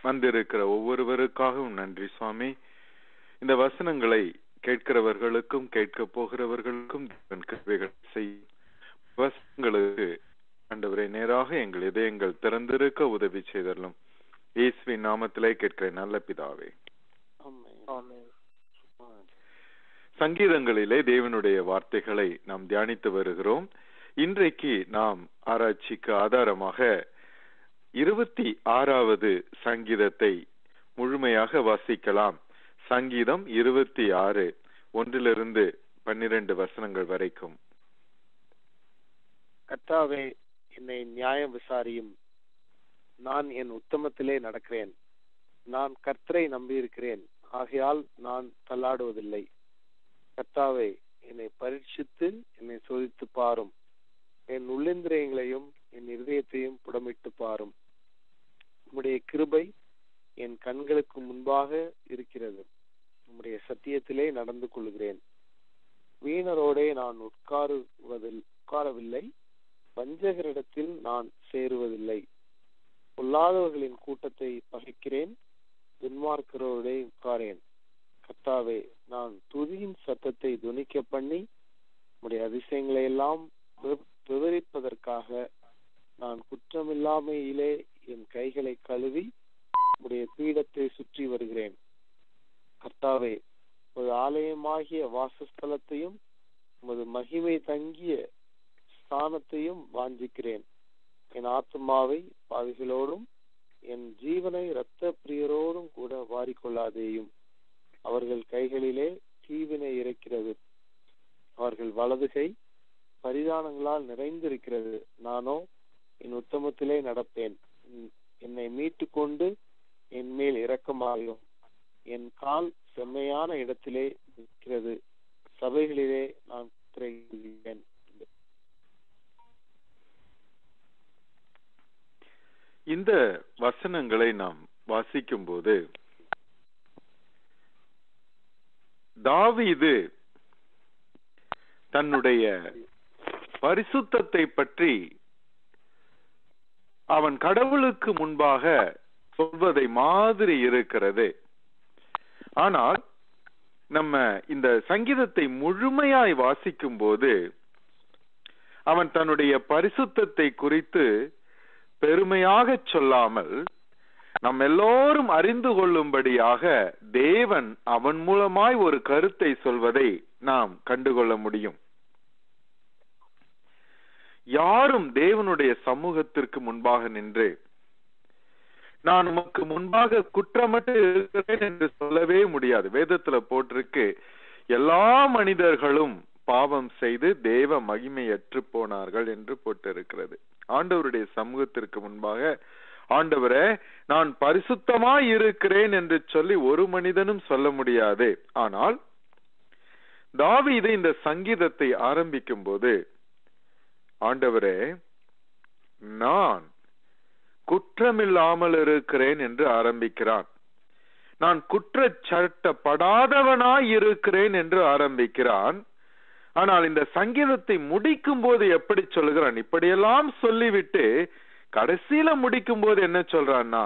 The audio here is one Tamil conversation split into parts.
வந்திருக்கிற ஒவ்வொருவருக்காகவும் நன்றி சுவாமி இந்த வசனங்களை கேட்கிறவர்களுக்கும் கேட்க போகிறவர்களுக்கும் தேவன் கிருபைகள் செய்யும் வசனங்களுக்கு ஆண்டவரை நேராக எங்கள் இதயங்கள் திறந்திருக்க உதவி செய்தரலும் இயேசுவின் நாமத்திலே கேட்கிறேன் நல்ல பிதாவே சங்கீதங்களிலே தேவனுடைய வார்த்தைகளை நாம் தியானித்து வருகிறோம் இன்றைக்கு நாம் ஆராய்ச்சிக்கு ஆதாரமாக இருபத்தி ஆறாவது சங்கீதத்தை முழுமையாக வாசிக்கலாம் சங்கீதம் இருபத்தி ஆறு ஒன்றிலிருந்து பன்னிரண்டு வசனங்கள் வரைக்கும் கர்த்தாவே என்னை நியாயம் விசாரியும் நான் என் உத்தமத்திலே நடக்கிறேன் நான் கர்த்தரை நம்பியிருக்கிறேன் ஆகையால் நான் தள்ளாடுவதில்லை கர்த்தாவே என்னை பரீட்சித்து என்னை சோதித்து பாரும் என் உள்ளிந்திரியங்களையும் என் இருதயத்தையும் புடமிட்டு பாரும் உம்முடைய கிருபை என் கண்களுக்கு முன்பாக இருக்கிறது உம்முடைய சத்தியத்திலே நடந்து கொள்கிறேன் வீணரோடே நான் உட்காருவதில் உட்காரவில்லை வஞ்சகரிடத்தில் நான் சேருவதில்லை பொல்லாதவர்களின் கூட்டத்தை பகைக்கிறேன் துன்மார்க்கரோடே உட்காரேன் கர்த்தாவே நான் துதியின் சத்தத்தை துணிக்க பண்ணி உடைய அதிசயங்களை எல்லாம் விவரிப்பதற்காக நான் குற்றமில்லாமையிலே என் கைகளை கழுவி உடைய பீடத்தை சுற்றி வருகிறேன் கர்த்தாவே ஒரு ஆலயமாகிய வாசஸ்தலத்தையும் உமது மகிமை தங்கிய ஸ்தானத்தையும் வாஞ்சிக்கிறேன் என் ஆத்மாவை பாவிகளோடும் என் ஜீவனை இரத்த பிரியரோடும் கூட வாரிக்கொள்ளாதேயும் அவர்கள் கைகளிலே தீவினை இருக்கிறது அவர்கள் வலதுகை பரிதானங்களால் நிறைந்திருக்கிறது நானோ என் உத்தமத்திலே நடப்பேன் என்னை மீட்டு கொண்டு என் மேல் இரக்கமாகும் என் கால் செம்மையான இடத்திலே நிற்கிறது சபைகளிலே நான் திரைகிறேன் இந்த வசனங்களை நாம் வாசிக்கும் போது தாவீது தன்னுடைய பரிசுத்தத்தை பற்றி அவன் கடவுளுக்கு முன்பாக சொல்வதை மாதிரி இருக்கிறது ஆனால் நம்ம இந்த சங்கீதத்தை முழுமையாய் வாசிக்கும் போது அவன் தன்னுடைய பரிசுத்தத்தை குறித்து பெருமையாக சொல்லாமல் நம் எல்லோரும் அறிந்து கொள்ளும்படியாக தேவன் அவன் மூலமாய் ஒரு கருத்தை சொல்வதை நாம் கண்டுகொள்ள முடியும் யாரும் தேவனுடைய சமூகத்திற்கு முன்பாக நின்று நான் உமக்கு முன்பாக குற்றமற்று இருக்கிறேன் என்று சொல்லவே முடியாது வேதத்துல போட்டிருக்கு எல்லா மனிதர்களும் பாவம் செய்து தேவ மகிமையற்று போனார்கள் என்று போட்டிருக்கிறது ஆண்டவருடைய சமூகத்திற்கு முன்பாக ஆண்டவரே நான் பரிசுத்தமாய் இருக்கிறேன் என்று சொல்லி ஒரு மனிதனும் சொல்ல முடியாது ஆனால் தாவீது இந்த சங்கீதத்தை ஆரம்பிக்கும் போது ஆண்டவரே நான் குற்றமில்லாமல் இருக்கிறேன் என்று ஆரம்பிக்கிறான் நான் குற்றச்சட்டப்படாதவனாய் இருக்கிறேன் என்று ஆரம்பிக்கிறான் ஆனால் இந்த சங்கீதத்தை முடிக்கும் போது எப்படி சொல்லுகிறான் இப்படியெல்லாம் சொல்லிவிட்டு கடைசியில முடிக்கும் போது என்ன சொல்றான்னா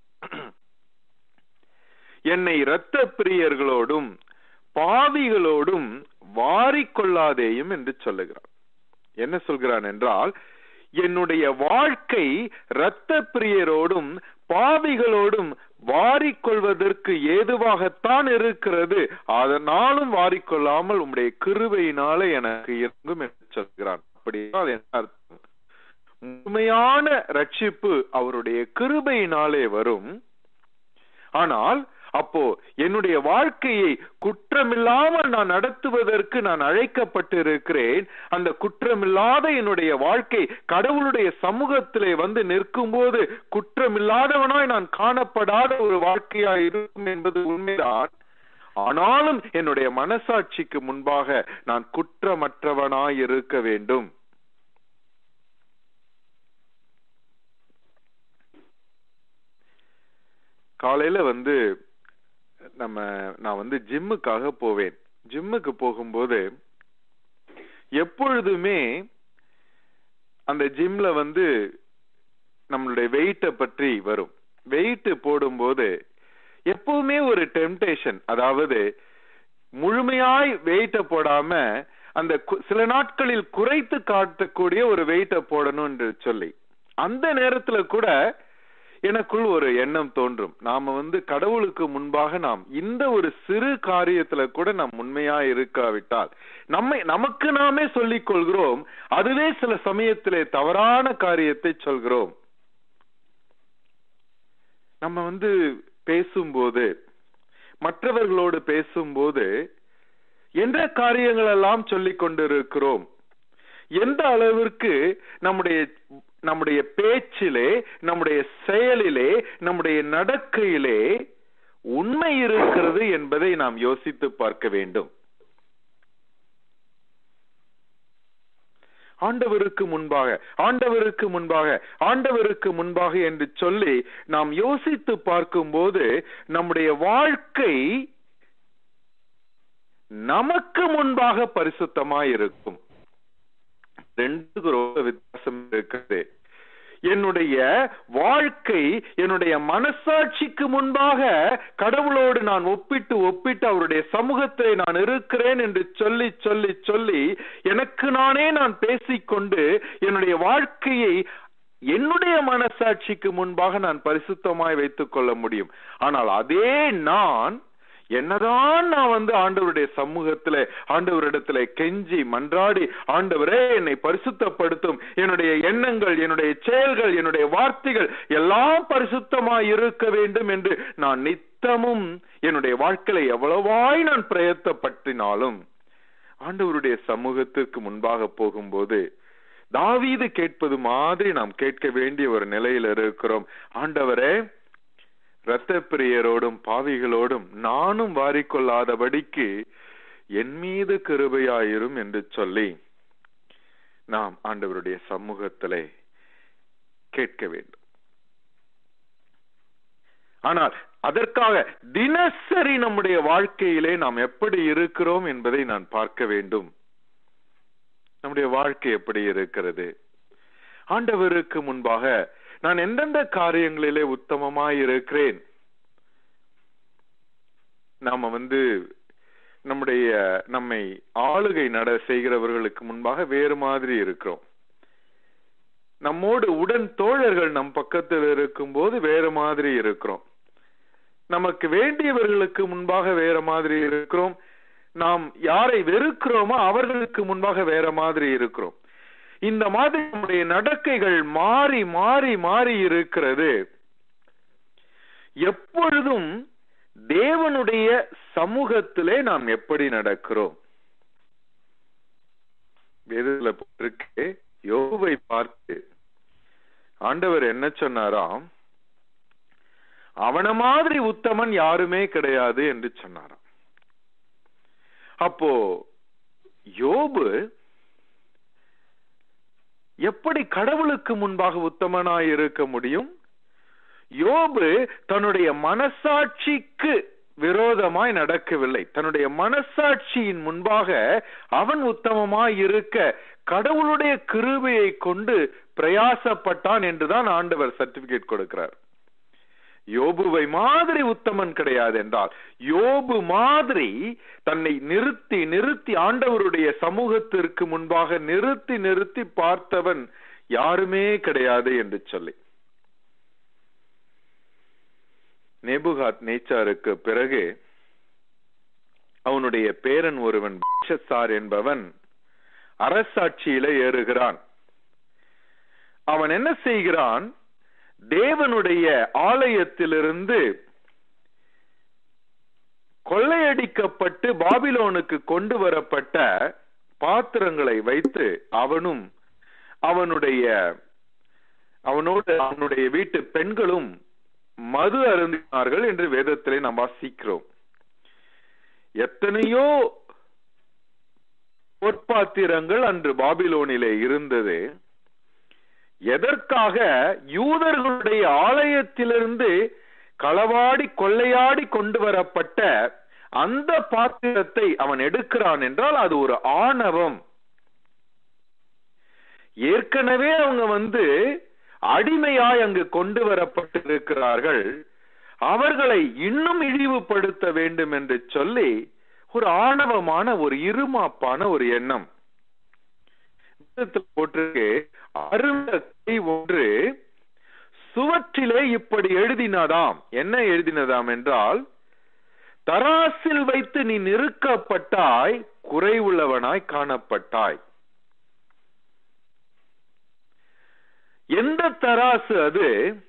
என்னை இரத்த பிரியர்களோடும் பாவிகளோடும் வாரிக்கொள்ளாதேயும் என்று சொல்லுகிறான் என்ன சொல்கிறான் என்றால் என்னுடைய வாழ்க்கை இரத்த பிரியரோடும் பாவிகளோடும் வாரிக்கொள்வதற்கு ஏதுவாகத்தான் இருக்கிறது அதனாலும் வாரிக்கொள்ளாமல் உம்முடைய கிருபையினால எனக்கு இறங்கும் என்று சொல்கிறான் அப்படி என்ன அர்த்தம் உண்மையான ரட்சிப்பு அவருடைய கிருபையினாலே வரும் ஆனால் அப்போ என்னுடைய வாழ்க்கையை குற்றமில்லாமல் நான் நடத்துவதற்கு நான் அழைக்கப்பட்டிருக்கிறேன் அந்த குற்றமில்லாத என்னுடைய வாழ்க்கை கடவுளுடைய சமூகத்திலே வந்து நிற்கும் போது குற்றமில்லாதவனாய் நான் காணப்படாத ஒரு வாழ்க்கையா இருக்கும் என்பது உண்மைதான் ஆனாலும் என்னுடைய மனசாட்சிக்கு முன்பாக நான் குற்றமற்றவனாய் இருக்க வேண்டும் காலையில வந்து நம்ம நான் வந்து ஜிம்முக்காக போவேன் ஜிம்முக்கு போகும்போது எப்பொழுதுமே அந்த ஜிம்ல வந்து நம்மளுடைய வெயிட்டை பற்றி வரும் வெயிட் போடும்போது எப்பவுமே ஒரு டெம்டேஷன் அதாவது முழுமையாய் வெயிட்ட போடாம அந்த கு- சில நாட்களில் குறைத்து காட்டக்கூடிய ஒரு வெயிட்ட போடணும் என்று சொல்லி அந்த நேரத்துல கூட எனக்குள் ஒரு எண்ணம் தோன்றும் நாம வந்து கடவுளுக்கு முன்பாக நாம் இந்த ஒரு சிறு காரியத்துல கூட நாம் உண்மையா இருக்காவிட்டால் நம்மை நமக்கு நாமே சொல்லிக் கொள்கிறோம் அதுவே சில சமயத்திலே தவறான காரியத்தை சொல்கிறோம் நம்ம வந்து பேசும்போது மற்றவர்களோடு பேசும்போது எந்த காரியங்கள் எல்லாம் சொல்லிக் கொண்டிருக்கிறோம் எந்த அளவிற்கு நம்முடைய நம்முடைய பேச்சிலே நம்முடைய செயலிலே நம்முடைய நடக்கையிலே உண்மை இருக்கிறது என்பதை நாம் யோசித்து பார்க்க வேண்டும் ஆண்டவருக்கு முன்பாக ஆண்டவருக்கு முன்பாக ஆண்டவருக்கு முன்பாக என்று சொல்லி நாம் யோசித்து பார்க்கும்போது நம்முடைய வாழ்க்கை நமக்கு முன்பாக பரிசுத்தமாய் இருக்கும் ரெண்டுக்கு ரொம்ப வித்தியாசம் இருக்குது என்னுடைய வாழ்க்கை என்னுடைய மனசாட்சிக்கு முன்பாக கடவுளோடு நான் ஒப்பிட்டு ஒப்பிட்டு அவருடைய சமூகத்தை நான் இருக்கிறேன் என்று சொல்லி சொல்லி சொல்லி எனக்கு நானே நான் பேசிக்கொண்டு என்னுடைய வாழ்க்கையை என்னுடைய மனசாட்சிக்கு முன்பாக நான் பரிசுத்தமாய் வைத்துக் கொள்ள முடியும் ஆனால் அதே நான் என்னதான் நான் வந்து ஆண்டவருடைய சமூகத்துல ஆண்டவரிடத்துல கெஞ்சி மன்றாடி ஆண்டவரே என்னை பரிசுத்தப்படுத்தும் என்னுடைய எண்ணங்கள் என்னுடைய செயல்கள் என்னுடைய வார்த்தைகள் எல்லாம் பரிசுத்தமாய் இருக்க வேண்டும் என்று நான் நித்தமும் என்னுடைய வாழ்க்கையில எவ்வளவாய் நான் பிரயத்தப்பட்டினாலும் ஆண்டவருடைய சமூகத்திற்கு முன்பாக போகும்போது தாவீது கேட்பது மாதிரி நாம் கேட்க வேண்டிய ஒரு நிலையில இருக்கிறோம் ஆண்டவரே இரத்த பிரியரோடும் பாவிகளோடும் நானும் வாரிக்கொள்ளாதபடிக்கு என் மீது கிருபையாயிரும் என்று சொல்லி நாம் ஆண்டவருடைய சமூகத்திலே கேட்க வேண்டும் ஆனால் அதற்காக தினசரி நம்முடைய வாழ்க்கையிலே நாம் எப்படி இருக்கிறோம் என்பதை நான் பார்க்க வேண்டும் நம்முடைய வாழ்க்கை எப்படி இருக்கிறது ஆண்டவருக்கு முன்பாக நான் எந்தெந்த காரியங்களிலே உத்தமமாய் இருக்கிறேன் நாம வந்து நம்முடைய நம்மை ஆளுகை நட செய்கிறவர்களுக்கு முன்பாக வேறு மாதிரி இருக்கிறோம் நம்மோடு உடன் தோழர்கள் நம் பக்கத்தில் இருக்கும்போது வேறு மாதிரி இருக்கிறோம் நமக்கு வேண்டியவர்களுக்கு முன்பாக வேற மாதிரி இருக்கிறோம் நாம் யாரை வெறுக்கிறோமோ அவர்களுக்கு முன்பாக வேற மாதிரி இருக்கிறோம் இந்த மாதிரி நம்முடைய நடக்கைகள் மாறி மாறி மாறி இருக்கிறது எப்பொழுதும் தேவனுடைய சமூகத்திலே நாம் எப்படி நடக்கிறோம் வேதத்துல போட்டிருக்கு யோபுவை பார்த்து ஆண்டவர் என்ன சொன்னாராம் அவன மாதிரி உத்தமன் யாருமே கிடையாது என்று சொன்னாராம் அப்போ யோபு எப்படி கடவுளுக்கு முன்பாக உத்தமனாய் இருக்க முடியும் யோபு தன்னுடைய மனசாட்சிக்கு விரோதமாய் நடக்கவில்லை தன்னுடைய மனசாட்சியின் முன்பாக அவன் உத்தமமாய் இருக்க கடவுளுடைய கிருபையை கொண்டு பிரயாசப்பட்டான் என்றுதான் ஆண்டவர் சர்டிபிகேட் கொடுக்கிறார் யோபுவை மாதிரி உத்தமன் கிடையாது என்றால் யோபு மாதிரி தன்னை நிறுத்தி நிறுத்தி ஆண்டவருடைய சமூகத்திற்கு முன்பாக நிறுத்தி நிறுத்தி பார்த்தவன் யாருமே கிடையாது என்று சொல்லி நேபுகாத் நேச்சாருக்கு பிறகு அவனுடைய பேரன் ஒருவன் பெல்ஷத்சார் என்பவன் அரசாட்சியில ஏறுகிறான் அவன் என்ன செய்கிறான் தேவனுடைய ஆலயத்திலிருந்து கொள்ளையடிக்கப்பட்டு பாபிலோனுக்கு கொண்டு வரப்பட்ட பாத்திரங்களை வைத்து அவனும் அவனுடைய அவனோடு அவனுடைய வீட்டு பெண்களும் மது அருந்தினார்கள் என்று வேதத்திலே நாம் வாசிக்கிறோம் எத்தனையோ பொற்பாத்திரங்கள் அன்று பாபிலோனிலே இருந்தது எதற்காக யூதர்களுடைய ஆலயத்திலிருந்து களவாடி கொள்ளையாடி கொண்டு வரப்பட்ட அந்த பாத்திரத்தை அவன் எடுக்கிறான் என்றால் அது ஒரு ஆணவம் ஏற்கனவே அவங்க வந்து அடிமையாய் அங்கு கொண்டு வரப்பட்டிருக்கிறார்கள் அவர்களை இன்னும் இழிவுபடுத்த வேண்டும் என்று சொல்லி ஒரு ஆணவமான ஒரு இருமாப்பான ஒரு எண்ணம் போட்டிருக்கு அருமை ஒன்று சுவற்றிலே இப்படி எழுதினதாம் என்ன எழுதினதாம் என்றால் தராசில் வைத்து நீ நிறுக்கப்பட்டாய் குறைவுள்ளவனாய் காணப்பட்டாய் எந்த தராசு அது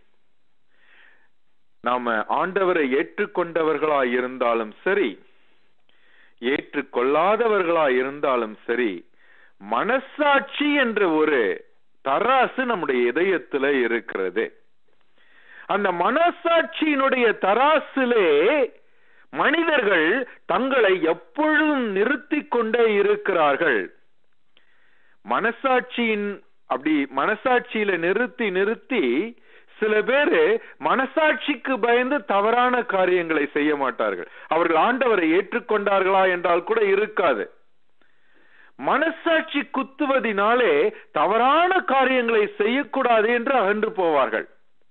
நாம ஆண்டவரை ஏற்றுக்கொண்டவர்களாய் இருந்தாலும் சரி ஏற்றுக்கொள்ளாதவர்களாய் இருந்தாலும் சரி மனசாட்சி என்ற ஒரு தராசு நம்முடைய இதயத்துல இருக்கிறது அந்த மனசாட்சியினுடைய தராசிலே மனிதர்கள் தங்களை எப்பொழுதும் நிறுத்தி கொண்டே இருக்கிறார்கள் மனசாட்சியின் அப்படி மனசாட்சியில நிறுத்தி நிறுத்தி சில பேரு மனசாட்சிக்கு பயந்து தவறான காரியங்களை செய்ய மாட்டார்கள் அவர்கள் ஆண்டவரை ஏற்றுக்கொண்டார்களா என்றால் கூட இருக்காது மனசாட்சி குத்துவதினாலே தவறான காரியங்களை செய்யக்கூடாது என்று அகன்று போவார்கள்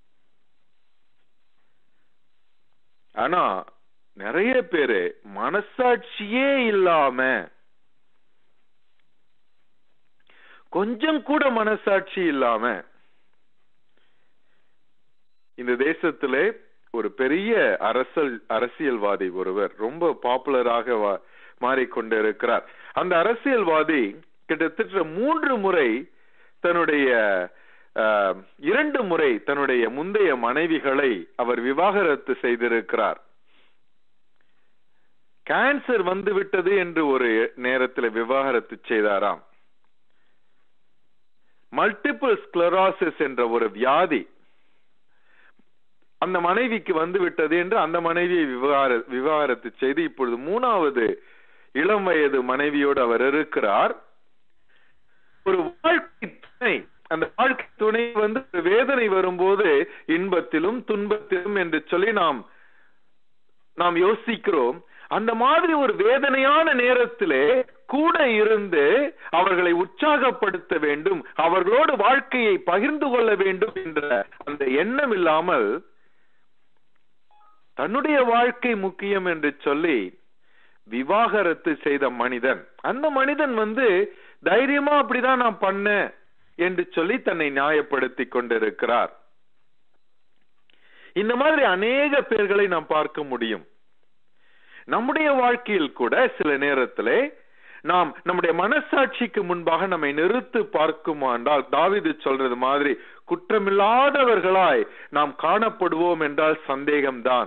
ஆனா நிறைய பேரு மனசாட்சியே இல்லாம கொஞ்சம் கூட மனசாட்சி இல்லாம இந்த தேசத்திலே ஒரு பெரிய அரசல் அரசியல்வாதி ஒருவர் ரொம்ப பாப்புலராக மாறிக்கொண்டிருக்கிறார் அந்த அரசியல்வாதி கிட்டத்தட்ட மூன்று முறை தன்னுடைய இரண்டு முறை தன்னுடைய முந்தைய மனைவிகளை அவர் விவாகரத்து செய்திருக்கிறார் கேன்சர் வந்து விட்டது என்று ஒரு நேரத்தில் விவாகரத்து செய்தாராம் மல்டிபிள் ஸ்க்ளராசிஸ் என்ற ஒரு வியாதி அந்த மனைவிக்கு வந்து விட்டது என்று அந்த மனைவியை விவகார விவாகரத்து செய்து இப்பொழுது மூணாவது இளம் வயது மனைவியோடு அவர் இருக்கிறார் ஒரு வாழ்க்கை துணை அந்த வாழ்க்கை துணை வந்து வேதனை வரும்போது இன்பத்திலும் துன்பத்திலும் என்று சொல்லி நாம் நாம் யோசிக்கிறோம் அந்த மாதிரி ஒரு வேதனையான நேரத்திலே கூட இருந்து அவர்களை உற்சாகப்படுத்த வேண்டும் அவர்களோடு வாழ்க்கையை பகிர்ந்து கொள்ள வேண்டும் என்ற அந்த எண்ணம் இல்லாமல் தன்னுடைய வாழ்க்கை முக்கியம் என்று சொல்லி விவாகரத்து செய்த மனிதன் அந்த மனிதன் வந்து தைரியமா அப்படிதான் நான் பண்ணேன் என்று சொல்லி தன்னை நியாயப்படுத்தி கொண்டிருக்கிறார் இந்த மாதிரி அநேக பேர்களை நாம் பார்க்க முடியும் நம்முடைய வாழ்க்கையில் கூட சில நேரத்திலே நாம் நம்முடைய மனசாட்சிக்கு முன்பாக நம்மை நிறுத்து பார்க்குமாண்டால் தாவிது சொல்றது மாதிரி குற்றமில்லாதவர்களாய் நாம் காணப்படுவோம் என்றால் சந்தேகம்தான்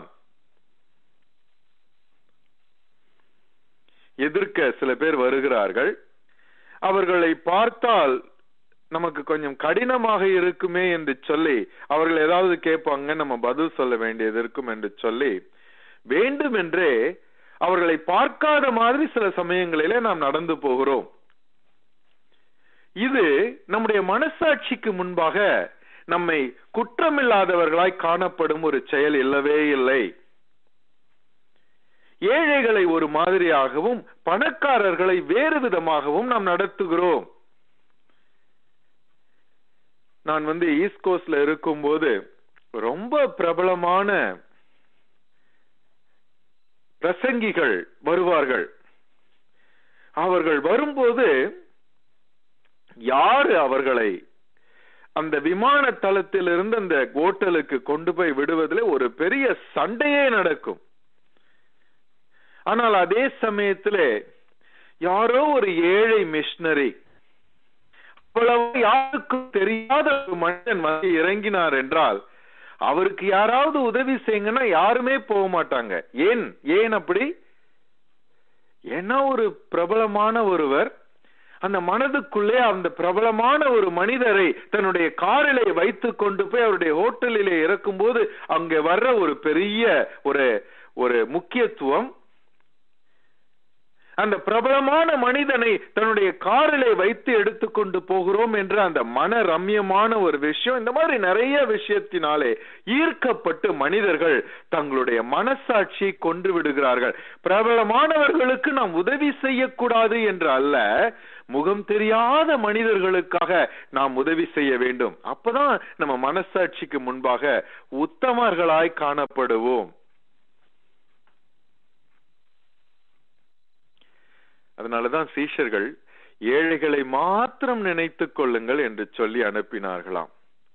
எதிர்க்க சில பேர் வருகிறார்கள் அவர்களை பார்த்தால் நமக்கு கொஞ்சம் கடினமாக இருக்குமே என்று சொல்லி அவர்கள் ஏதாவது கேட்பாங்க நம்ம பதில் சொல்ல வேண்டியது இருக்கும் என்று சொல்லி வேண்டுமென்றே அவர்களை பார்க்காத மாதிரி சில சமயங்களிலே நாம் நடந்து போகிறோம் இது நம்முடைய மனசாட்சிக்கு முன்பாக நம்மை குற்றமில்லாதவர்களாய் காணப்படும் ஒரு செயல் இல்லவே இல்லை ஏழைகளை ஒரு மாதிரியாகவும் பணக்காரர்களை வேறு விதமாகவும் நாம் நடத்துகிறோம் நான் வந்து ஈஸ்ட் கோஸ்ட்ல இருக்கும்போது ரொம்ப பிரபலமான பிரசங்கிகள் வருவார்கள் அவர்கள் வரும்போது யாரு அவர்களை அந்த விமான தளத்திலிருந்து அந்த ஹோட்டலுக்கு கொண்டு போய் விடுவதில் ஒரு பெரிய சண்டையே நடக்கும் ஆனால் அதே சமயத்திலே யாரோ ஒரு ஏழை மிஷினரி அவ்வளவு யாருக்கும் தெரியாத ஒரு மனிதன் வந்து இறங்கினார் என்றால் அவருக்கு யாராவது உதவி செய்யுங்கன்னா யாருமே போக மாட்டாங்க ஏன் ஏன் அப்படி ஏன்னா ஒரு பிரபலமான ஒருவர் அந்த மனதுக்குள்ளே அந்த பிரபலமான ஒரு மனிதரை தன்னுடைய காரிலே வைத்து கொண்டு போய் அவருடைய ஹோட்டலிலே இறக்கும் போது அங்க வர்ற ஒரு பெரிய ஒரு ஒரு முக்கியத்துவம் அந்த பிரபலமான மனிதனை தன்னுடைய காரிலே வைத்து எடுத்துக்கொண்டு போகிறோம் என்ற அந்த மன ரம்யமான ஒரு விஷயம் இந்த மாதிரி நிறைய விஷயத்தினாலே ஈர்க்கப்பட்டு மனிதர்கள் தங்களுடைய மனசாட்சியை கொண்டு விடுகிறார்கள் பிரபலமானவர்களுக்கு நாம் உதவி செய்யக்கூடாது என்று அல்ல முகம் தெரியாத மனிதர்களுக்காக நாம் உதவி செய்ய வேண்டும் அப்பதான் நம்ம மனசாட்சிக்கு முன்பாக உத்தமர்களாய் காணப்படுவோம் அதனாலதான் சீஷர்கள் ஏழைகளை மாத்திரம் நினைத்துக் கொள்ளுங்கள் என்று சொல்லி அனுப்பினார்களாம்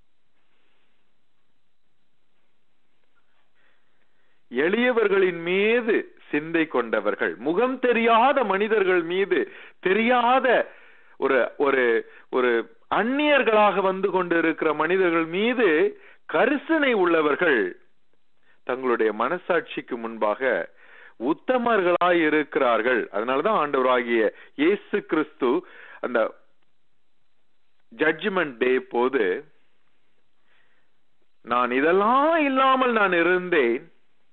எளியவர்களின் மீது சிந்தை கொண்டவர்கள் முகம் தெரியாத மனிதர்கள் மீது தெரியாத ஒரு ஒரு ஒரு அந்நியர்களாக வந்து கொண்டிருக்கிற மனிதர்கள் மீது கரிசனை உள்ளவர்கள் தங்களுடைய மனசாட்சிக்கு முன்பாக உத்தமர்களாய் இருக்கிறார்கள் அதனாலதான் ஆண்டவராகிய இயேசு கிறிஸ்து அந்த ஜட்ஜ்மெண்ட் டே போது நான் இதெல்லாம் இல்லாமல் நான் இருந்தேன்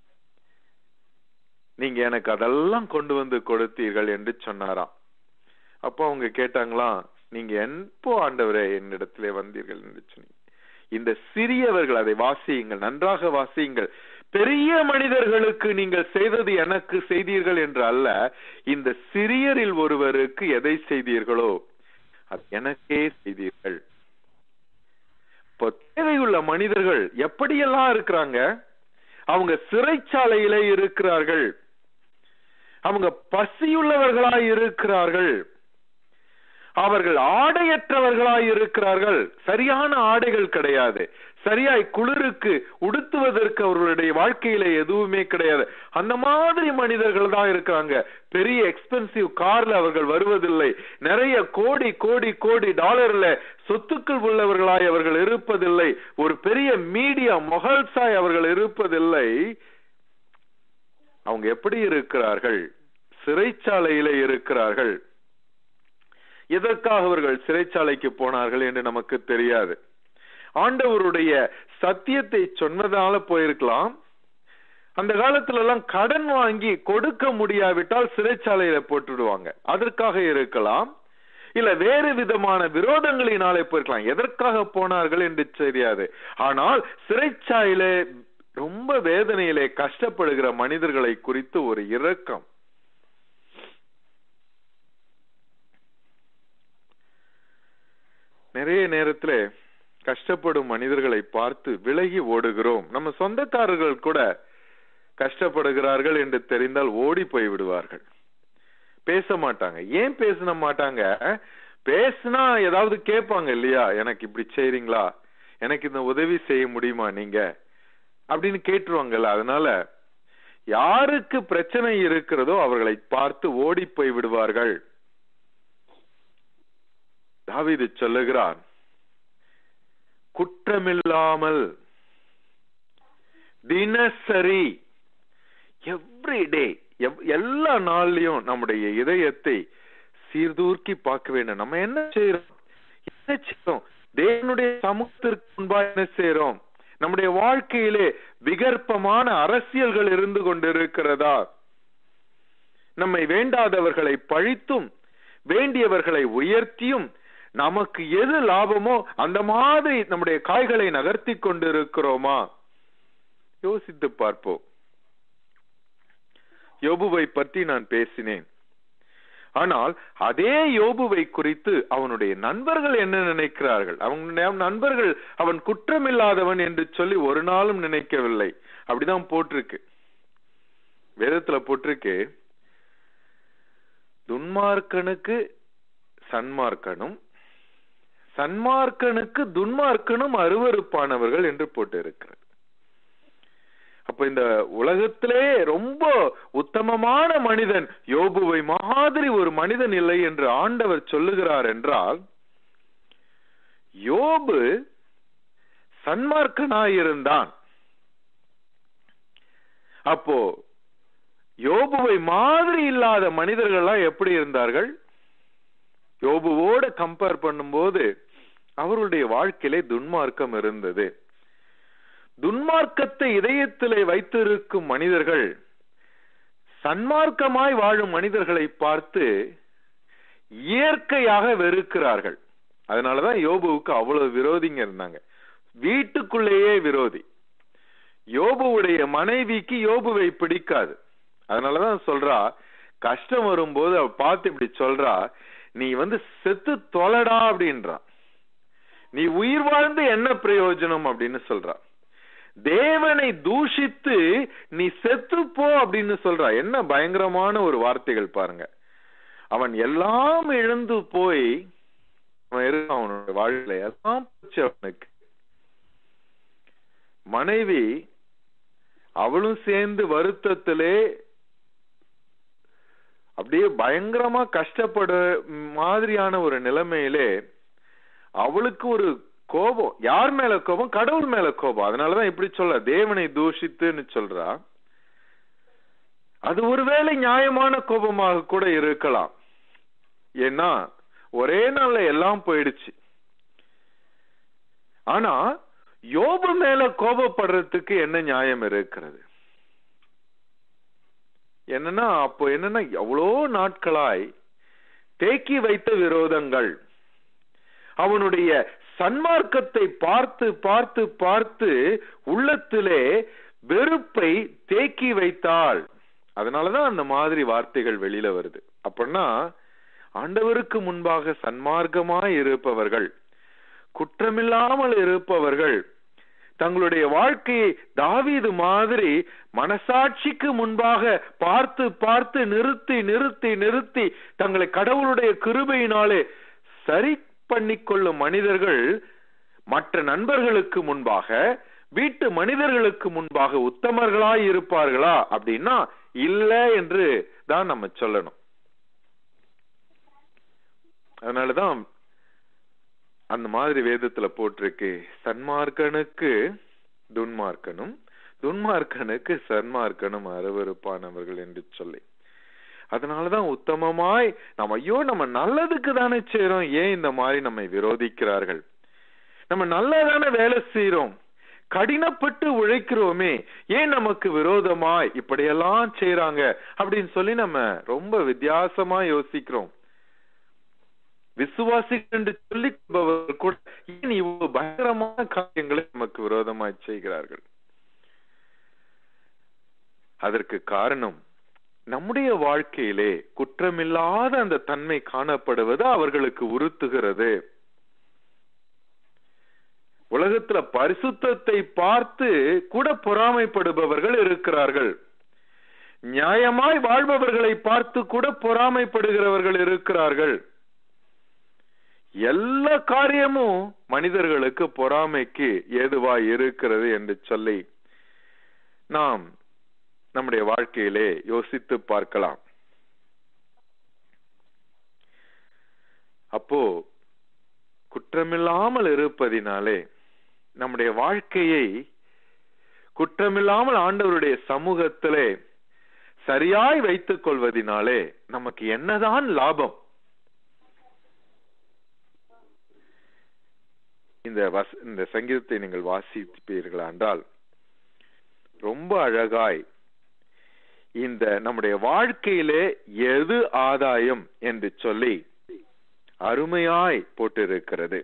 நீங்க எனக்கு அதெல்லாம் கொண்டு வந்து கொடுத்தீர்கள் என்று சொன்னாராம் அப்போ அவங்க கேட்டாங்களாம் நீங்க எப்போ ஆண்டவரே என்னிடத்திலே வந்தீர்கள் என்று சொன்னீங்க இந்த சிறியவர்கள் அதை வாசியுங்கள் நன்றாக வாசியுங்கள் பெரிய மனிதர்களுக்கு நீங்கள் செய்தது எனக்கு செய்தீர்கள் என்று அல்ல இந்த சிறியரில் ஒருவருக்கு எதை செய்தீர்களோ அது எனக்கே செய்தீர்கள் இப்போ தேவையுள்ள மனிதர்கள் எப்படியெல்லாம் இருக்கிறாங்க அவங்க சிறைச்சாலையில இருக்கிறார்கள் அவங்க பசியுள்ளவர்களாய் இருக்கிறார்கள் அவர்கள் ஆடையற்றவர்களாய் இருக்கிறார்கள் சரியான ஆடைகள் கிடையாது சரியாய் குளிருக்கு உடுத்துவதற்கு அவர்களுடைய வாழ்க்கையில எதுவுமே கிடையாது அந்த மாதிரி மனிதர்கள் தான் இருக்கிறாங்க பெரிய எக்ஸ்பென்சிவ் கார்ல அவர்கள் வருவதில்லை நிறைய கோடி கோடி கோடி டாலர்ல சொத்துக்கள் உள்ளவர்களாய் அவர்கள் இருப்பதில்லை ஒரு பெரிய மீடியா மொகல்சாய் அவர்கள் இருப்பதில்லை அவங்க எப்படி இருக்கிறார்கள் சிறைச்சாலையில இருக்கிறார்கள் எதற்காக அவர்கள் சிறைச்சாலைக்கு போனார்கள் என்று நமக்கு தெரியாது ஆண்டவருடைய சத்தியத்தை சொன்னதால போயிருக்கலாம் அந்த காலத்துல எல்லாம் கடன் வாங்கி கொடுக்க முடியாவிட்டால் சிறைச்சாலையில போட்டுடுவாங்க அதற்காக இருக்கலாம் இல்ல வேறு விதமான விரோதங்களினாலே போயிருக்கலாம் எதற்காக போனார்கள் என்று தெரியாது ஆனால் சிறைச்சாலையில ரொம்ப வேதனையிலே கஷ்டப்படுகிற மனிதர்களை குறித்து ஒரு இரக்கம் நிறைய நேரத்துல கஷ்டப்படும் மனிதர்களை பார்த்து விலகி ஓடுகிறோம் நம்ம சொந்தக்காரர்கள் கூட கஷ்டப்படுகிறார்கள் என்று தெரிந்தால் ஓடி போய் விடுவார்கள் பேச மாட்டாங்க ஏன் பேச மாட்டாங்க பேசினா ஏதாவது கேட்பாங்க இல்லையா எனக்கு இப்படி செய்றீங்களா எனக்கு இந்த உதவி செய்ய முடியுமா நீங்க அப்படின்னு கேட்டுருவாங்கல்ல அதனால யாருக்கு பிரச்சனை இருக்கிறதோ அவர்களை பார்த்து ஓடி போய் விடுவார்கள் தாவிது சொல்லுகிறான் குற்றமில்லாமல் தினசரி எவ்ரி டே எல்லா நாள்லயும் நம்முடைய இதயத்தை சீர்தூக்கி பார்க்க வேண்டும் நம்ம என்ன செய்யறோம் என்ன செய்யறோம் தேவனுடைய சமூகத்திற்கு முன்பா என்ன செய்யறோம் நம்முடைய வாழ்க்கையிலே விகற்பமான அரசியல்கள் இருந்து கொண்டிருக்கிறதா நம்மை வேண்டாதவர்களை பழித்தும் வேண்டியவர்களை உயர்த்தியும் நமக்கு எது லாபமோ அந்த மாதிரி நம்முடைய காய்களை நகர்த்தி கொண்டிருக்கிறோமா யோசித்து பார்ப்போம் யோபுவை பற்றி நான் பேசினேன் ஆனால் அதே யோபுவை குறித்து அவனுடைய நண்பர்கள் என்ன நினைக்கிறார்கள் அவங்க நண்பர்கள் அவன் குற்றமில்லாதவன் என்று சொல்லி ஒரு நாளும் நினைக்கவில்லை அப்படிதான் போட்டிருக்கு வேதத்துல போட்டிருக்கு துன்மார்க்கனுக்கு சன்மார்க்கனும் சன்மார்க்கனுக்கு துன்மார்க்கனும் அருவறுப்பானவர்கள் என்று போட்டு இருக்கிறது அப்ப இந்த உலகத்திலே ரொம்ப உத்தமமான மனிதன் யோபுவை மாதிரி ஒரு மனிதன் இல்லை என்று ஆண்டவர் சொல்லுகிறார் என்றால் யோபு சன்மார்க்கனாயிருந்தான் அப்போ யோபுவை மாதிரி இல்லாத மனிதர்கள்லாம் எப்படி இருந்தார்கள் யோபுவோட கம்பேர் பண்ணும்போது அவருடைய வாழ்க்கையிலே துன்மார்க்கம் இருந்தது துன்மார்க்கத்தை இதயத்திலே வைத்திருக்கும் மனிதர்கள் சன்மார்க்கமாய் வாழும் மனிதர்களை பார்த்து இயற்கையாக வெறுக்கிறார்கள் அதனாலதான் யோபுவுக்கு அவ்வளவு விரோதிங்க இருந்தாங்க வீட்டுக்குள்ளேயே விரோதி யோபுவுடைய மனைவிக்கு யோபுவை பிடிக்காது அதனாலதான் சொல்றா கஷ்டம் வரும்போது அவ பார்த்து இப்படி சொல்றா நீ வந்து செத்து தொலைடா அப்படின்றா நீ உயிர் வாழ்ந்து என்ன பிரயோஜனம் அப்படின்னு சொல்றா தேவனை தூஷித்து நீ செத்து போ அப்படின்னு சொல்றா என்ன பயங்கரமான ஒரு வார்த்தைகள் பாருங்க அவன் எல்லாம் இழந்து போய் அவன் இருக்கான் அவனோட வாழ்க்கையில எல்லாம் போச்சு அவனுக்கு மனைவி அவளும் சேர்ந்து வருத்தத்திலே அப்படியே பயங்கரமா கஷ்டப்பட மாதிரியான ஒரு நிலைமையிலே அவளுக்கு ஒரு கோபம் யார் மேல கோபம் கடவுள் மேல கோபம் அதனாலதான் இப்படி சொல்ல தேவனை தூஷித்துன்னு சொல்றா அது ஒருவேளை நியாயமான கோபமாக கூட இருக்கலாம் ஏன்னா ஒரே நாள்ல எல்லாம் போயிடுச்சு ஆனா யோபு மேல கோபப்படுறதுக்கு என்ன நியாயம் இருக்கிறது என்னன்னா அப்போ என்னன்னா எவ்வளோ நாட்களாய் தேக்கி வைத்த விரோதங்கள் அவனுடைய சன்மார்க்கத்தை பார்த்து பார்த்து பார்த்து உள்ளத்திலே வெறுப்பை தேக்கி வைத்தாள் அதனாலதான் அந்த மாதிரி வார்த்தைகள் வெளியில வருது அப்படின்னா ஆண்டவருக்கு முன்பாக சன்மார்க்கமாய் இருப்பவர்கள் குற்றமில்லாமல் இருப்பவர்கள் தங்களுடைய வாழ்க்கையை தாவீது மாதிரி மனசாட்சிக்கு முன்பாக பார்த்து பார்த்து நிறுத்தி நிறுத்தி நிறுத்தி தங்களை கடவுளுடைய கிருபையினாலே சரி பண்ணிக்கொள்ளும் மனிதர்கள் மற்ற நண்பர்களுக்கு முன்பாக வீட்டு மனிதர்களுக்கு முன்பாக உத்தமர்களாய் இருப்பார்களா அப்படின்னா இல்ல என்று தான் நம்ம சொல்லணும் அதனாலதான் அந்த மாதிரி வேதத்துல போட்டிருக்கு சன்மார்க்கனுக்கு துன்மார்க்கனும் துன்மார்க்கனுக்கு சன்மார்க்கனும் அருவருப்பானவர்கள் என்று சொல்லி அதனாலதான் உத்தமமாய் நம்ம ஐயோ நம்ம நல்லதுக்கு தானே செய்யறோம் ஏன் இந்த மாதிரி நம்மை விரோதிக்கிறார்கள் நம்ம நல்லதானே வேலை செய்யறோம் கடினப்பட்டு உழைக்கிறோமே ஏன் நமக்கு விரோதமாய் இப்படியெல்லாம் செய்யறாங்க அப்படின்னு சொல்லி நம்ம ரொம்ப வித்தியாசமா யோசிக்கிறோம் விசுவாசிகள் என்று சொல்லிக் கொள்பவர்கள் கூட ஏன் இவ்வளவு பயங்கரமான காரியங்களை நமக்கு விரோதமாய் செய்கிறார்கள் அதற்கு காரணம் நம்முடைய வாழ்க்கையிலே குற்றமில்லாத அந்த தன்மை காணப்படுவது அவர்களுக்கு உறுத்துகிறது உலகத்துல பரிசுத்தத்தை பார்த்து கூட பொறாமைப்படுபவர்கள் இருக்கிறார்கள் நியாயமாய் வாழ்பவர்களை பார்த்து கூட பொறாமைப்படுகிறவர்கள் இருக்கிறார்கள் எல்லா காரியமும் மனிதர்களுக்கு பொறாமைக்கு ஏதுவாய் இருக்கிறது என்று சொல்லி நாம் நம்முடைய வாழ்க்கையிலே யோசித்து பார்க்கலாம் அப்போ குற்றமில்லாமல் இருப்பதினாலே நம்முடைய வாழ்க்கையை குற்றமில்லாமல் ஆண்டவருடைய சமூகத்திலே சரியாய் வைத்துக் கொள்வதினாலே நமக்கு என்னதான் லாபம் இந்த வஸ் இந்த சங்கீதத்தை நீங்கள் வாசிப்பீர்களா என்றால் ரொம்ப அழகாய் இந்த நம்முடைய வாழ்க்கையிலே எது ஆதாயம் என்று சொல்லி அருமையாய் போட்டிருக்கிறது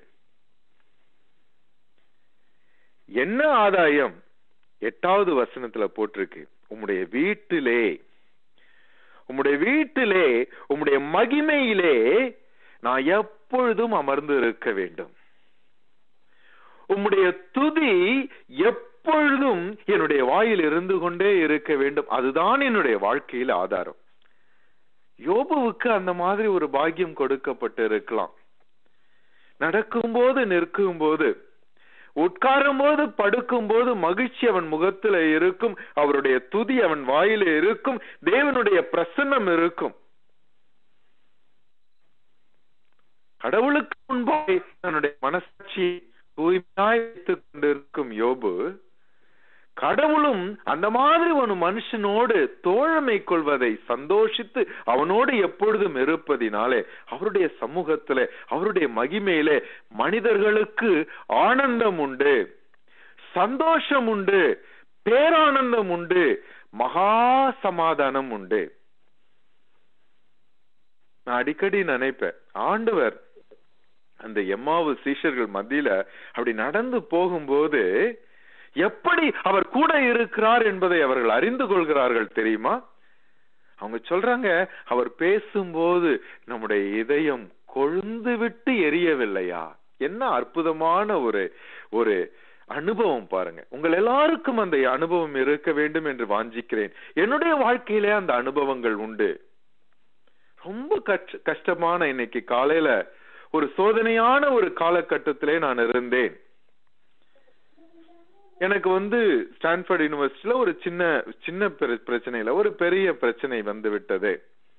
என்ன ஆதாயம் எட்டாவது வசனத்துல போட்டிருக்கு உம்முடைய வீட்டிலே உம்முடைய வீட்டிலே உம்முடைய மகிமையிலே நான் எப்பொழுதும் அமர்ந்து இருக்க வேண்டும் உம்முடைய துதி எப்பொழுதும் என்னுடைய வாயில் இருந்து கொண்டே இருக்க வேண்டும் அதுதான் என்னுடைய வாழ்க்கையில் ஆதாரம் யோபுவுக்கு அந்த மாதிரி ஒரு பாக்கியம் கொடுக்கப்பட்டு இருக்கலாம் நடக்கும்போது நிற்கும் போது உட்காரும் போது படுக்கும் போது மகிழ்ச்சி அவன் முகத்துல இருக்கும் அவருடைய துதி அவன் வாயில இருக்கும் தேவனுடைய பிரசன்னம் இருக்கும் கடவுளுக்கு முன்பாக தன்னுடைய மனசாட்சி தூய்மையாய் வைத்துக் கொண்டிருக்கும் யோபு கடவுளும் அந்த மாதிரி ஒரு மனுஷனோடு தோழமை கொள்வதை சந்தோஷித்து அவனோடு எப்பொழுதும் இருப்பதினாலே அவருடைய சமூகத்திலே அவருடைய மகிமையிலே மனிதர்களுக்கு ஆனந்தம் உண்டு சந்தோஷம் உண்டு பேரானந்தம் உண்டு மகா சமாதானம் உண்டு நான் அடிக்கடி நினைப்பேன் ஆண்டவர் அந்த எம்மாவு சீஷர்கள் மத்தியில அப்படி நடந்து போகும்போது எப்படி அவர் கூட இருக்கிறார் என்பதை அவர்கள் அறிந்து கொள்கிறார்கள் தெரியுமா அவங்க சொல்றாங்க அவர் பேசும்போது நம்முடைய இதயம் கொழுந்து விட்டு எரியவில்லையா என்ன அற்புதமான ஒரு ஒரு அனுபவம் பாருங்க உங்கள் எல்லாருக்கும் அந்த அனுபவம் இருக்க வேண்டும் என்று வாஞ்சிக்கிறேன் என்னுடைய வாழ்க்கையிலே அந்த அனுபவங்கள் உண்டு ரொம்ப கஷ்ட கஷ்டமான இன்னைக்கு காலையில ஒரு சோதனையான ஒரு காலகட்டத்திலே நான் இருந்தேன் எனக்கு வந்து ஸ்டான்ஃபோர்ட் யூனிவர்சிட்டியில ஒரு சின்ன சின்ன பிர- பிரச்சனையில ஒரு பெரிய பிரச்சனை வந்து விட்டது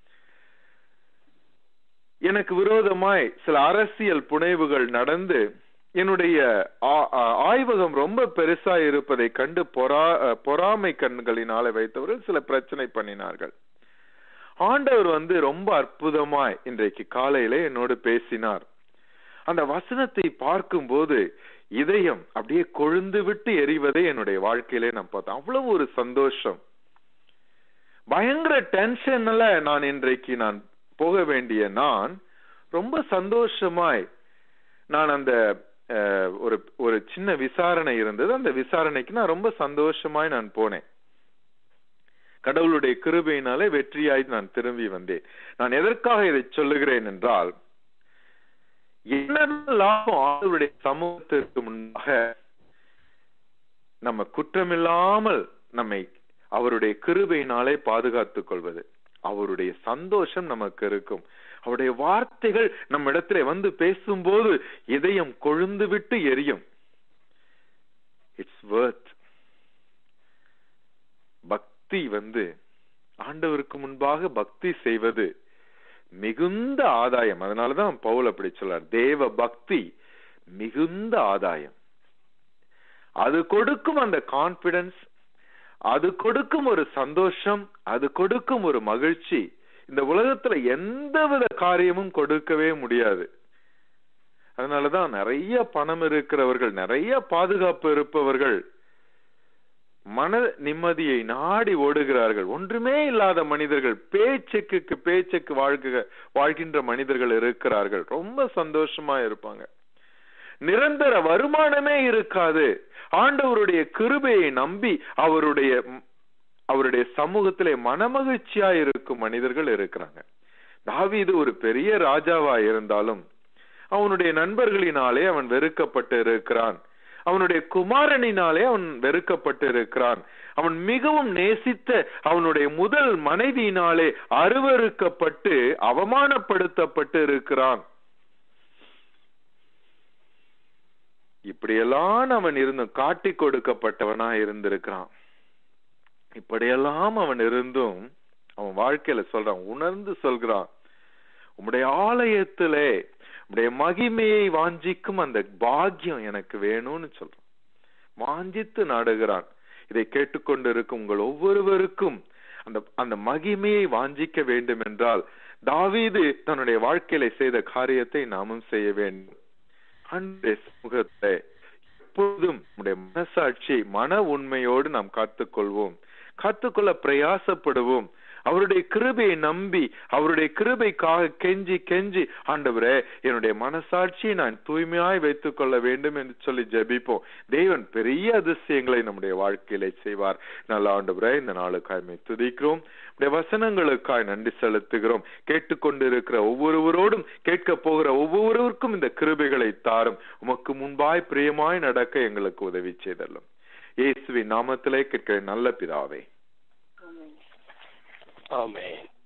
எனக்கு விரோதமாய் சில அரசியல் புனைவுகள் நடந்து என்னுடைய ஆ- ஆ- ஆய்வகம் ரொம்ப பெருசா இருப்பதை கண்டு பொறா பொறாமை கண்களினால வைத்தவர்கள் சில பிரச்சனை பண்ணினார்கள் ஆண்டவர் வந்து ரொம்ப அற்புதமாய் இன்றைக்கு காலையில என்னோடு பேசினார் அந்த வசனத்தை பார்க்கும்போது இதயம் அப்படியே கொழுந்து விட்டு எரிவதை என்னுடைய வாழ்க்கையிலே நான் பார்த்தேன் அவ்வளவு ஒரு சந்தோஷம் பயங்கர டென்ஷன்ல நான் இன்றைக்கு நான் போக வேண்டிய நான் ரொம்ப சந்தோஷமாய் நான் அந்த அஹ், ஒரு ஒரு சின்ன விசாரணை இருந்தது அந்த விசாரணைக்கு நான் ரொம்ப சந்தோஷமாய் நான் போனேன் கடவுளுடைய கிருபையினாலே வெற்றியாய் நான் திரும்பி வந்தேன் நான் எதற்காக இதை சொல்லுகிறேன் என்றால் என்ன லாபம் ஆண்டவருடைய சமூகத்திற்கு முன்பாக நம்ம குற்றமில்லாமல் நம்மை அவருடைய கிருபையினாலே பாதுகாத்துக் கொள்வது அவருடைய சந்தோஷம் நமக்கு இருக்கும் அவருடைய வார்த்தைகள் நம்ம இடத்துல வந்து பேசும்போது இதயம் கொழுந்து விட்டு எரியும் இட்ஸ் worth பக்தி வந்து ஆண்டவருக்கு முன்பாக பக்தி செய்வது மிகுந்த ஆதாயம் அதனாலதான் பவுல் அப்படி சொல்றார் தேவ பக்தி மிகுந்த ஆதாயம் அது கொடுக்கும் அந்த கான்பிடன்ஸ் அது கொடுக்கும் ஒரு சந்தோஷம் அது கொடுக்கும் ஒரு மகிழ்ச்சி இந்த உலகத்துல எந்தவித காரியமும் கொடுக்கவே முடியாது அதனாலதான் நிறைய பணம் இருக்கிறவர்கள் நிறைய பாதுகாப்பு இருப்பவர்கள் மன நிம்மதியை நாடி ஓடுகிறார்கள் ஒன்றுமே இல்லாத மனிதர்கள் பேச்சுக்கு பேச்சுக்கு வாழ்க வாழ்கின்ற மனிதர்கள் இருக்கிறார்கள் ரொம்ப சந்தோஷமா இருப்பாங்க நிரந்தர வருமானமே இருக்காது ஆண்டவருடைய கிருபையை நம்பி அவருடைய அவருடைய சமூகத்திலே மனமகிழ்ச்சியா இருக்கும் மனிதர்கள் இருக்கிறாங்க தாவீது ஒரு பெரிய ராஜாவா இருந்தாலும் அவனுடைய நண்பர்களினாலே அவன் வெறுக்கப்பட்டு இருக்கிறான் அவனுடைய குமாரனினாலே அவன் வெறுக்கப்பட்டு இருக்கிறான் அவன் மிகவும் நேசித்த அவனுடைய முதல் மனைவியினாலே அருவருக்கப்பட்டு அவமானப்படுத்தப்பட்டு இருக்கிறான் இப்படியெல்லாம் அவன் இருந்தும் காட்டி கொடுக்கப்பட்டவனா இருந்திருக்கிறான் இப்படியெல்லாம் அவன் இருந்தும் அவன் வாழ்க்கையில சொல்றான் உணர்ந்து சொல்கிறான் உம்முடைய ஆலயத்திலே உம்முடைய மகிமையை வாஞ்சிக்கும் அந்த பாக்கியம் எனக்கு வேணும்னு சொல்றான் வாஞ்சித்து நாடுகிறான் இதை கேட்டுக்கொண்டிருக்கும் உங்கள் ஒவ்வொருவருக்கும் அந்த அந்த மகிமையை வாஞ்சிக்க வேண்டும் என்றால் தாவீது தன்னுடைய வாழ்க்கையில செய்த காரியத்தை நாமும் செய்ய வேண்டும் அன்றைய சமூகத்தை எப்பொழுதும் நம்முடைய மனசாட்சியை மன உண்மையோடு நாம் காத்துக்கொள்வோம் காத்துக்கொள்ள பிரயாசப்படுவோம் அவருடைய கிருபையை நம்பி அவருடைய கிருபைக்காக கெஞ்சி கெஞ்சி ஆண்டவரே என்னுடைய மனசாட்சியை நான் தூய்மையாய் வைத்துக் கொள்ள வேண்டும் என்று சொல்லி ஜெபிப்போம் தேவன் பெரிய அதிசயங்களை நம்முடைய வாழ்க்கையில செய்வார் நல்ல ஆண்டவரே இந்த நாளுக்காய் மை துதிக்கிறோம் உடைய வசனங்களுக்காய் நன்றி செலுத்துகிறோம் கேட்டுக்கொண்டிருக்கிற ஒவ்வொருவரோடும் கேட்க போகிற ஒவ்வொருவருக்கும் இந்த கிருபைகளை தாரும் உமக்கு முன்பாய் பிரியமாய் நடக்க எங்களுக்கு உதவி செய்தல்லும் இயேசுவின் நாமத்திலே கேட்கிற நல்ல பிதாவே ஆமென்